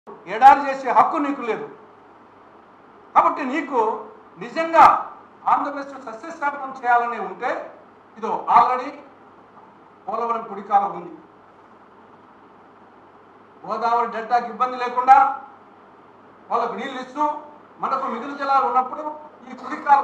ఎడారి చేసే హక్కు నీకు లేదు కాబట్టి నీకు నిజంగా ఆంధ్రప్రదేశ్ సస్యశ్యామలం చేయాలని ఉంటే ఇదో ఆల్రెడీ పోలవరం కుడికాలం ఉంది గోదావరి డెల్టాకి ఇబ్బంది లేకుండా వాళ్ళకు నీళ్ళు ఇస్తూ మనకు మిగులు జలాలు ఉన్నప్పుడు ఈ కుడి కాలువ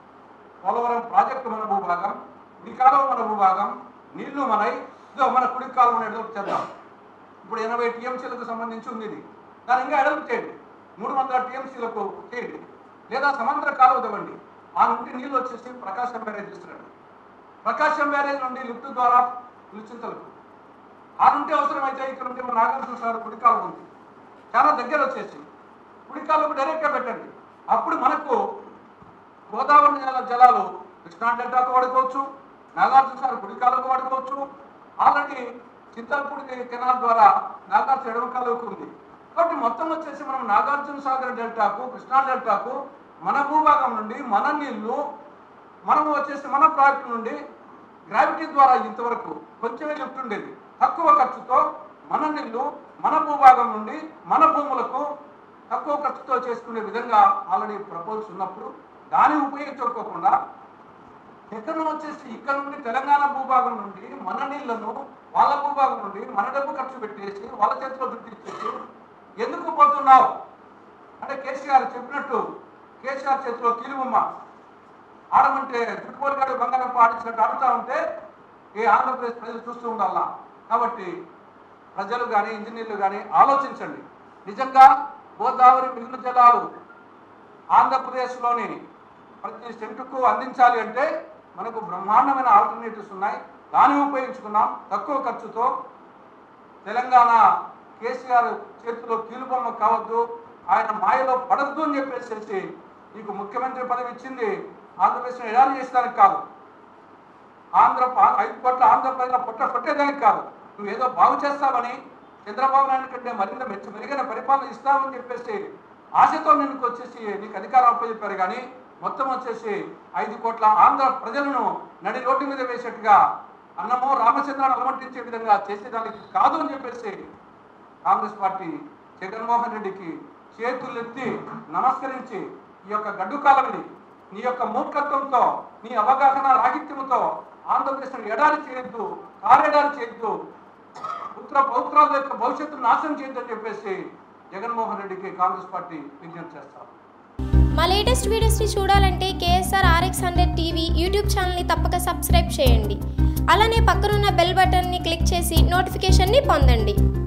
పోలవరం ప్రాజెక్టు మన భూభాగం కుడి కాలువ మన భూభాగం నీళ్లు మనై ఇదో మన కుడి కాలువ అనేది చేద్దాం ఇప్పుడు ఎనభై టీఎంసీలకు సంబంధించి ఉంది ఇది దాన్ని ఇంకా ఎడలు చేయండి మూడు వందల టీఎంసీలకు చేయండి లేదా సముద్ర కాలువ తవ్వండి ఆ నుండి నీళ్ళు వచ్చేసి ప్రకాశం బ్యారేజ్ తీసుకురండి ప్రకాశం బ్యారేజ్ నుండి లిఫ్ట్ ద్వారా పులిచింతలకు ఆ నుండి అవసరమైతే ఇక్కడ నుండి మన నాగార్జున సార్ కుడికాలం ఉంది చాలా దగ్గర వచ్చేసి కుడికాలకు డైరెక్ట్గా పెట్టండి అప్పుడు మనకు గోదావరి జల జలాలు కృష్ణా డెల్టాకు వాడుకోవచ్చు నాగార్జున సార్ కుడికాలకు వాడుకోవచ్చు ఆల్రెడీ చింతలపూడి కెనాల్ ద్వారా నాగార్జున ఎడమ కాలువకు ఉంది కాబట్టి మొత్తం వచ్చేసి మనం నాగార్జున సాగర్ డెల్టాకు కృష్ణా డెల్టాకు మన భూభాగం నుండి మన నీళ్లు మనము వచ్చేసి మన ప్రాజెక్టు నుండి గ్రావిటీ ద్వారా ఇంతవరకు కొంచెమే లిఫ్ట్ ఉండేది తక్కువ ఖర్చుతో మన నీళ్లు మన భూభాగం నుండి మన భూములకు తక్కువ ఖర్చుతో చేసుకునే విధంగా ఆల్రెడీ ప్రపోజల్స్ ఉన్నప్పుడు దాన్ని ఉపయోగించుకోకుండా ఎక్కడ వచ్చేసి ఇక్కడ నుండి తెలంగాణ భూభాగం నుండి మన నీళ్లను వాళ్ళ భూభాగం నుండి మన డబ్బు ఖర్చు పెట్టేసి వాళ్ళ చేతిలో చుట్టించేసి ఎందుకు పోతున్నావు అంటే కేసీఆర్ చెప్పినట్టు కేసీఆర్ చేతిలో కీలుబొమ్మ ఆడమంటే చుట్టుకోలుగాడు బంగారం ఆడించినట్టు ఆడుతూ ఉంటే ఈ ఆంధ్రప్రదేశ్ ప్రజలు చూస్తూ ఉండాలా కాబట్టి ప్రజలు కానీ ఇంజనీర్లు కానీ ఆలోచించండి నిజంగా గోదావరి మిగులు జలాలు ఆంధ్రప్రదేశ్లోని ప్రతి సెంటుకు అందించాలి అంటే మనకు బ్రహ్మాండమైన ఆల్టర్నేటివ్స్ ఉన్నాయి దాన్ని ఉపయోగించుకున్నాం తక్కువ ఖర్చుతో తెలంగాణ కేసీఆర్ చేతిలో కీలుబొమ్మ కావద్దు ఆయన మాయలో పడద్దు అని చెప్పేసి నీకు ముఖ్యమంత్రి పదవి ఇచ్చింది ఆంధ్రప్రదేశ్ని ఎడారి చేసేదానికి కాదు ఆంధ్ర పా- ఐదు కోట్ల ఆంధ్ర ప్రజల పొట్ట కొట్టేదానికి కాదు నువ్వు ఏదో బాగు చేస్తావని చంద్రబాబు నాయుడు కంటే మరింత మెచ్చు మెరుగైన పరిపాలన ఇస్తావని చెప్పేసి ఆశతో నిన్నుకు వచ్చేసి నీకు అధికారం అప్పచెప్పారు కానీ మొత్తం వచ్చేసి ఐదు కోట్ల ఆంధ్ర ప్రజలను నడి రోడ్డు మీద వేసేట్టుగా అన్నమో రామచంద్రాన్ని అలమటించే విధంగా చేసేదానికి కాదు అని చెప్పేసి కాంగ్రెస్ పార్టీ జగన్మోహన్ రెడ్డికి చేతులెత్తి నమస్కరించి ఈ యొక్క గడ్డు కాలమిని నీ యొక్క మూర్ఖత్వంతో నీ అవగాహన రాహిత్యంతో ఆంధ్రప్రదేశ్ ఎడారి చేయొద్దు కారెడారి చేయొద్దు పుత్ర పౌత్రాల యొక్క భవిష్యత్తును నాశనం చేయొద్దని చెప్పేసి జగన్మోహన్ రెడ్డికి కాంగ్రెస్ పార్టీ విజ్ఞప్తి చేస్తారు మా లేటెస్ట్ వీడియోస్ని చూడాలంటే KSR RX hundred TV YouTube ఛానల్ని తప్పక సబ్స్క్రైబ్ చేయండి అలానే పక్కనున్న బెల్ బటన్ని క్లిక్ చేసి నోటిఫికేషన్ని పొందండి